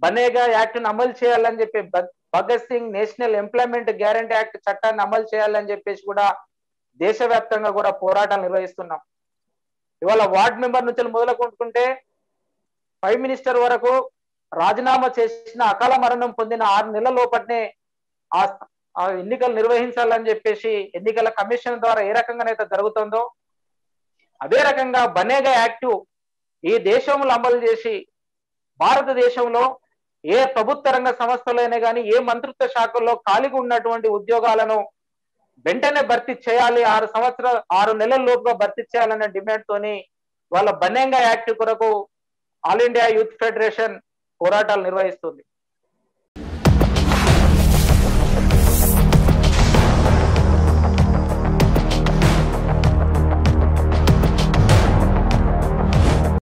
బనేగా act ను అమలు చేయాలని చెప్పి భగ్- Bhagat Singh national employment guarantee act చట్టాన్ని అమలు చేయాలని చెప్పేసి కూడా దేశవ్యాప్తంగా కూడా పోరాటాలు నిర్వహిస్తున్నాం ఇవాళ వార్డ్ మెంబర్ నుంచి మొదలుకుంటుంటే ప్రైమ్ మినిస్టర్ వరకు రాజీనామా చేసిన అకాల మరణం పొందిన ఆరు నెలల లోపట్నే ఆ ఆ ఎన్నికలు నిర్వహించాలని చెప్పేసి ఎన్నికల కమిషన్ ద్వారా ఏ రకంగానైతే జరుగుతుందో అదే రకంగా బనేగా యాక్ట్ ఈ దేశంలో అమలు చేసి భారతదేశంలో ఏ ప్రభుత్వ రంగ సంస్థలైనా కానీ ఏ మంత్రిత్వ శాఖల్లో ఖాళీగా ఉన్నటువంటి ఉద్యోగాలను వెంటనే భర్తీ చేయాలి ఆరు సంవత్సరాలు ఆరు నెలల లోపుగా భర్తీ చేయాలనే డిమాండ్ తోని వాళ్ళ బనేగా యాక్ట్ కొరకు ఆల్ ఇండియా యూత్ ఫెడరేషన్ పోరాటాలు నిర్వహిస్తుంది